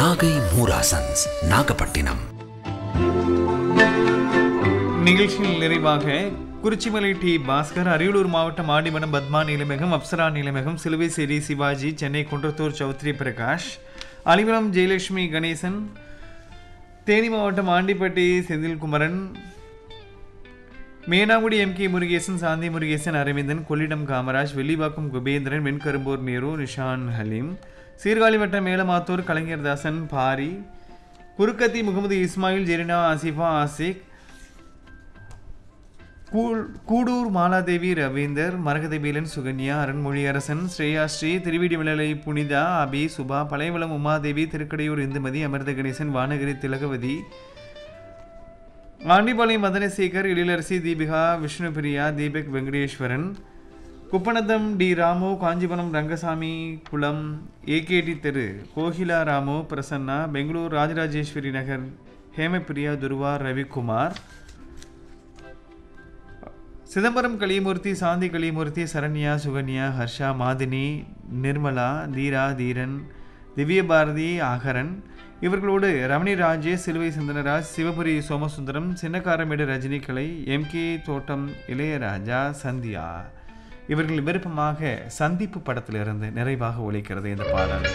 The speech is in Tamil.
நாகை மூராசன்ஸ் நாகப்பட்டினம் நிகழ்ச்சியில் நிறைவாக குறிச்சிமலை டி பாஸ்கர் அரியலூர் மாவட்டம் ஆண்டிமடம் பத்மா நீலமேகம் அப்சரா நீலமேகம் சிலுவைசேரி சிவாஜி சென்னை குன்றத்தூர் சௌத்ரி பிரகாஷ் அலிபுரம் ஜெயலட்சுமி கணேசன் தேனி மாவட்டம் ஆண்டிப்பட்டி செந்தில்குமரன் மேனாங்குடி எம் கே முருகேசன் சாந்தி முருகேசன் அரவிந்தன் கொள்ளிடம் காமராஜ் வெள்ளிவாக்கம் குபேந்திரன் வெண்கரும்பூர் நேரு நிஷான் ஹலீம் சீர்காழி வட்டம் மேலமாத்தூர் கலைஞர் தாசன் பாரி குருக்கத்தி முகமது இஸ்மாயில் ஜெரினா ஆசிஃபா ஆசிக் கூல்- கூடூர் மாலாதேவி ரவீந்தர் மரகதபீலன் சுகன்யா அருண்மொழியரசன் ஸ்ரேயா ஸ்ரீ திருவிடிவிளலை புனிதா அபி சுபா பழையவளம் உமாதேவி திருக்கடையூர் இந்துமதி அமிர்த கணேசன் வானகிரி திலகவதி ஆண்டிபாளையம் மதனசேகர் எழிலரசி தீபிகா விஷ்ணுபிரியா தீபக் வெங்கடேஸ்வரன் குப்பநத்தம் டி ராமு காஞ்சிபுரம் ரங்கசாமி குளம் ஏகேடி தெரு கோகிலா ராமு பிரசன்னா பெங்களூர் ராஜராஜேஸ்வரி நகர் ஹேமபிரியா துருவா ரவிக்குமார் சிதம்பரம் கலியமூர்த்தி சாந்தி கலியமூர்த்தி சரண்யா சுகன்யா ஹர்ஷா மாதினி நிர்மலா தீரா தீரன் திவ்யபாரதி ஆகரன் இவர்களோடு ரமணி ராஜேஷ் சிலுவை சந்தனராஜ் சிவபுரி சோமசுந்தரம் சின்னக்காரமேடு ரஜினிகலை எம் கே தோட்டம் இளையராஜா சந்தியா இவர்கள் விருப்பமாக சந்திப்பு படத்திலிருந்து நிறைவாக ஒலிக்கிறது இந்த பாடல்